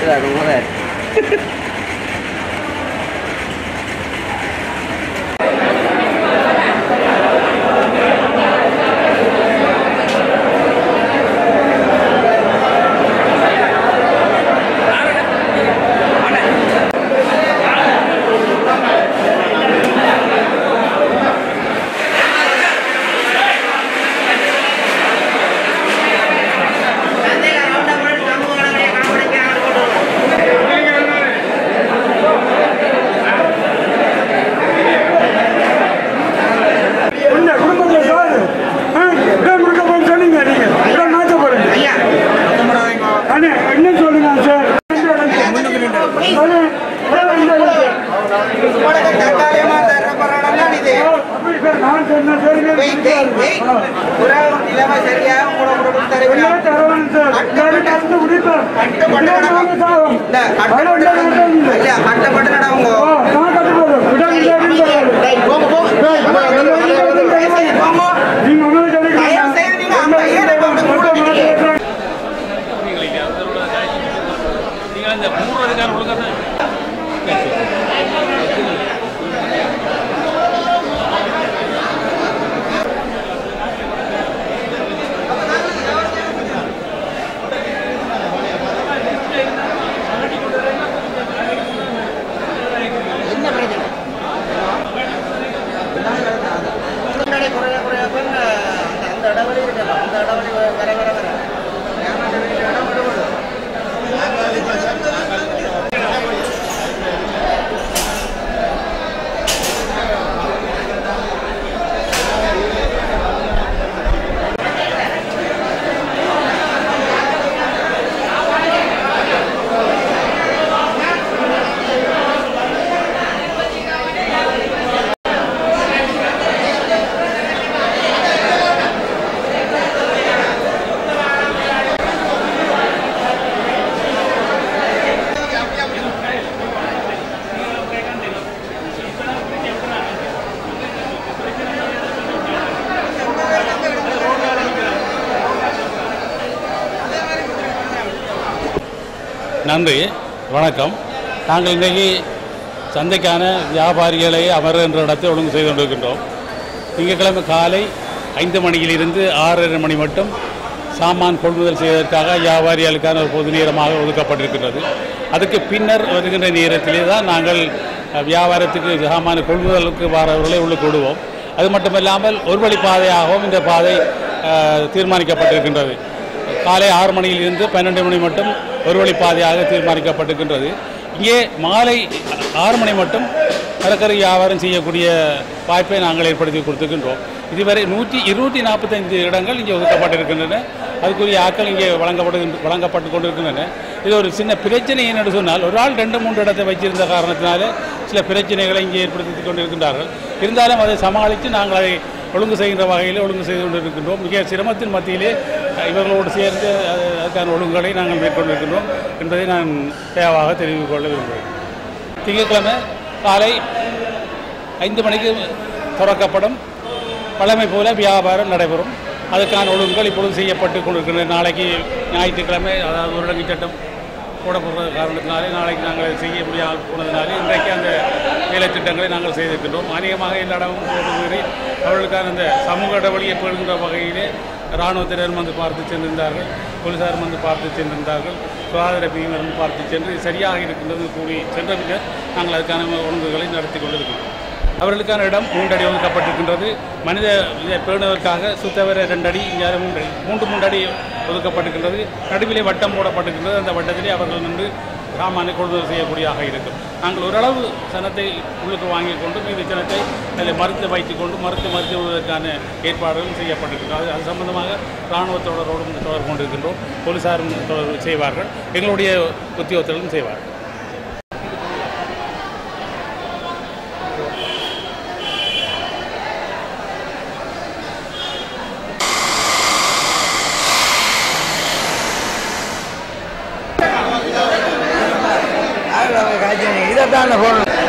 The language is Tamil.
அது ஊரே என்ன குடும்பத்தை சாரு ஆ, இடம் கொடுக்க போன்னு சொன்னீங்க நீங்க இடம் மாற்ற போறீங்க அண்ணே என்ன சொல்லுங்க சார் அண்ணே, இடம் எங்க இருக்கு? ஆ, அப்படி சார், நான் சொன்னேன் சரிங்க எல்லாம் தரவேணும் சார் எல்லாரும் கலந்து குடிப்போம் இடம் நாங்க சாவோம். அதுல உள்ள நாட்டம் இல்லை. ஆ, நான் கட்டுப்படுறோம். இடம் இல்லை, இடம் இல்லை. நீங்க உங்களை கிடைக்கிறீங்க. நீங்கள் இந்த மூடுறதுக்கான ஒழுங்காக தான் நன்றி வணக்கம் நாங்கள் இன்றைக்கு சந்தைக்கான வியாபாரிகளை அமர் என்ற இடத்தை ஒழுங்கு செய்து கொண்டிருக்கின்றோம் திங்கட்கிழமை காலை ஐந்து மணியிலிருந்து ஆறரை மணி மட்டும் சாமான் கொள்முதல் செய்வதற்காக வியாபாரிகளுக்கான ஒரு பொது நேரமாக ஒதுக்கப்பட்டிருக்கின்றது அதுக்கு பின்னர் வருகின்ற நேரத்திலே தான் நாங்கள் அஹ், வியாபாரத்துக்கு சாமான கொள்முதலுக்கு வரவர்களை உள்ளுக்கு விடுவோம் அது மட்டுமல்லாமல் ஒரு வழி பாதையாகவும் இந்த பாதை அஹ், தீர்மானிக்கப்பட்டிருக்கின்றது காலை ஆறு மணியிலிருந்து பன்னெண்டு மணி மட்டும் ஒரு வழி பாதையாக தீர்மானிக்கப்பட்டிருக்கின்றது இங்கே மாலை ஆறு மணி மட்டும் கடற்கரை வியாபாரம் செய்யக்கூடிய வாய்ப்பை நாங்கள் ஏற்படுத்தி கொடுத்துருக்கின்றோம் இதுவரை நூற்றி இருநூற்றி நாற்பத்தைந்து இடங்கள் இங்கே ஒதுக்கப்பட்டிருக்கின்றன அதுக்குரிய ஆட்கள் இங்கே வழங்கப்படு வழங்கப்பட்டு கொண்டிருக்கின்றன இது ஒரு சின்ன பிரச்சனை என்று சொன்னால் ஒரு ஆள் ரெண்டு மூன்று இடத்தை வச்சிருந்த காரணத்தினால சில பிரச்சனைகளை இங்கே ஏற்படுத்தி கொண்டிருக்கின்றார்கள் இருந்தாலும் அதை சமாளித்து நாங்கள் அதை ஒழுங்கு செய்கின்ற வகையில் ஒழுங்கு செய்து கொண்டிருக்கின்றோம் மிக சிரமத்தின் மத்தியிலே அஹ், இவர்களோடு சேர்ந்து அது- அதுக்கான ஒழுங்குகளை நாங்கள் மேற்கொண்டிருக்கின்றோம் என்பதை நான் தேவையாக தெரிவித்துக் கொள்ள விரும்புகிறேன் திங்கட்கிழமை காலை ஐந்து மணிக்கு திறக்கப்படும் பழமை போல வியாபாரம் நடைபெறும் அதுக்கான ஒழுங்குகள் இப்பொழுது செய்யப்பட்டு கொண்டிருக்கின்றன நாளைக்கு ஞாயிற்றுக்கிழமை அதாவது ஊரடங்கு சட்டம் போடப்படுற காரணத்தினாலே நாளைக்கு நாங்கள் செய்ய முடியாமல் போனதினாலே இன்றைக்கு அந்த வேலை திட்டங்களை நாங்கள் செய்திருக்கின்றோம் அநேகமாக எல்லா இடமும் போட்டு மீறி அவர்களுக்கான அந்த சமூக இடைவெளியை பெறுகின்ற வகையிலே இராணுவத்தினர் வந்து பார்த்து சென்றிருந்தார்கள் போலீசாரும் வந்து பார்த்து சென்றிருந்தார்கள் சுகாதார பிரிவினர் வந்து பார்த்து சென்று இது சரியாக இருக்கின்றது கூறி சென்ற பின்னர் நாங்கள் அதுக்கான ஒழுங்குகளை நடத்தி கொண்டிருக்கின்றோம் அவர்களுக்கான இடம் மூன்றடி ஒதுக்கப்பட்டிருக்கின்றது மனித இதை பேணுவதற்காக சுத்தவர ரெண்டடி இங்கே மூன்றடி மூன்று மூன்றடி ஒதுக்கப்பட்டிருக்கின்றது நடுவிலே வட்டம் போடப்பட்டிருக்கின்றது அந்த வட்டத்திலே அவர்கள் நின்று சாமானை கொள்முதல் செய்யக்கூடியதாக இருக்கும் நாங்கள் ஓரளவு சனத்தை உள்ளுக்கு வாங்கி கொண்டு மீதி சனத்தை அதில் மறுத்து வைத்துக் கொண்டு மறுத்து மறுத்து விடுவதற்கான ஏற்பாடுகளும் செய்யப்பட்டிருக்கின்றது அது அது சம்பந்தமாக இராணுவத்தோடரோடும் தொடர்பு கொண்டிருக்கின்றோம் போலீசாரும் தொடர்பு செய்வார்கள் எங்களுடைய உத்தியோகத்தர்களும் செய்வார்கள் இதைத்தான் போடணும்